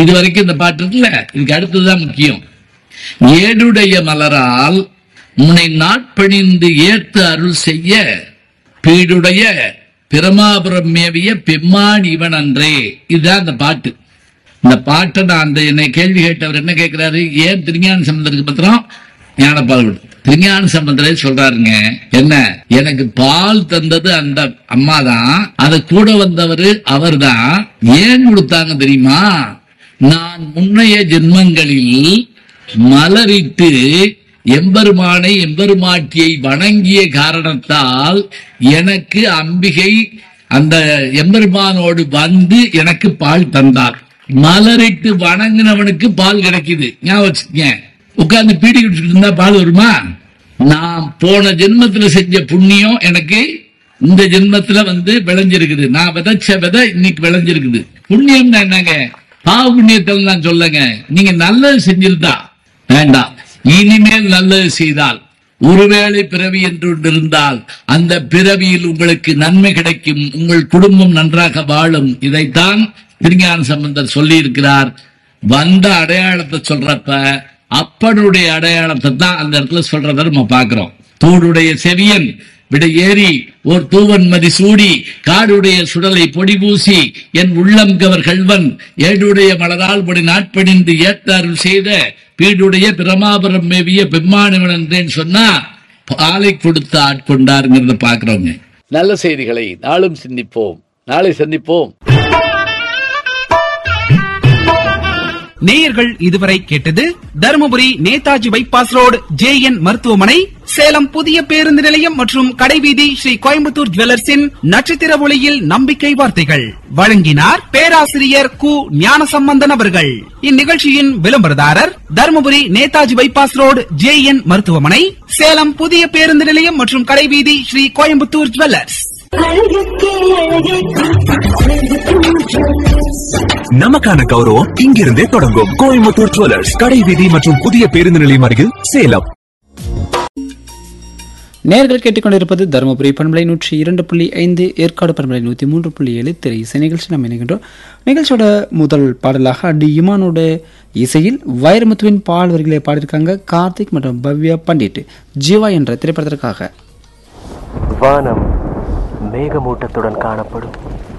இது வரைக்கும் இந்த பாட்டு இருக்குல்ல இதுக்கு அடுத்ததுதான் முக்கியம் ஏடுடைய மலரால் முனை நாட்பணிந்து ஏத்து அருள் செய்ய பீடுடைய பிரமாபுரம் மேவிய பெம்மான் இவன் அன்றே இதுதான் அந்த பாட்டு இந்த பாட்டை நான் அந்த என்னை கேள்வி கேட்டவர் என்ன கேட்கிறாரு ஏன் திருஞான சம்பந்தருக்கு பத்திரம் ஞானப்பால் திருஞான சம்பந்தரே சொல்றாருங்க என்ன எனக்கு பால் தந்தது அந்த அம்மா தான் அதை கூட வந்தவர் அவர்தான் ஏன் கொடுத்தாங்க தெரியுமா நான் முன்னைய ஜென்மங்களில் மலரிட்டு எம்பெருமானை எம்பெருமாட்டியை வணங்கிய காரணத்தால் எனக்கு அம்பிகை அந்த எம்பெருமானோடு வந்து எனக்கு பால் தந்தார் மலரிட்டு வணங்கினவனுக்கு பால் கிடைக்குது ஞாபகம் வச்சுக்கங்க உட்கார்ந்து பீடி குடிச்சிட்டு இருந்தா பால் வருமா நான் போன ஜென்மத்துல செஞ்ச புண்ணியம் எனக்கு இந்த ஜென்மத்துல வந்து விளைஞ்சிருக்குது நான் விதைச்ச விதை இன்னைக்கு விளைஞ்சிருக்குது புண்ணியம்னா என்னங்க பாவ புண்ணியத்தில் நான் சொல்லுங்க நீங்க நல்லது செஞ்சிருந்தா வேண்டாம் இனிமேல் நல்லது செய்தால் ஒருவேளை பிறவி என்று ஒன்று இருந்தால் அந்த பிறவியில் உங்களுக்கு நன்மை கிடைக்கும் உங்கள் குடும்பம் நன்றாக வாழும் இதைத்தான் திருஞான சம்பந்தர் சொல்லி இருக்கிறார் வந்த அடையாளத்தை சொல்றப்ப அப்பனுடைய அடையாளத்தை தான் அந்த இடத்துல சொல்றத நம்ம பார்க்கிறோம் தூடுடைய செவியன் விட ஏறி ஓர் தூவன் மதி சூடி காடுடைய சுடலை பொடி பூசி என் உள்ளம் கவர் கல்வன் ஏடுடைய மலரால் பொடி நாட்பணிந்து ஏற்றாருள் செய்த பீடுடைய பிரமாபுரம் மேவிய பெம்மானவன் என்றேன்னு சொன்னா பாலை கொடுத்து ஆட்கொண்டாருங்கிறத பாக்குறோங்க நல்ல செய்திகளை நாளும் சிந்திப்போம் நாளை சந்திப்போம் நேயர்கள் இதுவரை கேட்டது Dharmapuri Netaji bypass road J N மருத்துவமனை சேலம் புதிய பேருந்து நிலையம் மற்றும் கடைவீதி ஸ்ரீ கோயம்புத்தூர் ஜுவல்லர்ஸின் நட்சத்திர ஒளியில் நம்பிக்கை வார்த்தைகள் வழங்கினார் பேராசிரியர் கு ஞானசம்பந்தன் அவர்கள் இந்நிகழ்ச்சியின் விளம்பரதாரர் Dharmapuri Netaji bypass road J N மருத்துவமனை சேலம் புதிய பேருந்து நிலையம் மற்றும் கடைவீதி ஸ்ரீ கோயம்புத்தூர் ஜுவல்லர்ஸ் அழகுக்கே அழகே நமக்கான கௌரவம் இங்கிருந்தே தொடங்கும் கோயம்புத்தூர் ஜுவல்லர்ஸ் கடை வீதி மற்றும் புதிய பேருந்து நிலையம் அருகில் சேலம் நேர்கள் கேட்டுக்கொண்டிருப்பது தருமபுரி பண்பலை நூற்றி இரண்டு புள்ளி ஐந்து ஏற்காடு பண்பலை நூற்றி மூன்று புள்ளி ஏழு திரை இசை நிகழ்ச்சி நம்ம இணைகின்றோம் நிகழ்ச்சியோட முதல் பாடலாக அடி இமானோட இசையில் வைரமுத்துவின் பால் வரிகளை பாடியிருக்காங்க கார்த்திக் மற்றும் பவ்யா பண்டிட் ஜீவா என்ற திரைப்படத்திற்காக வானம் மேகமூட்டத்துடன் காணப்படும்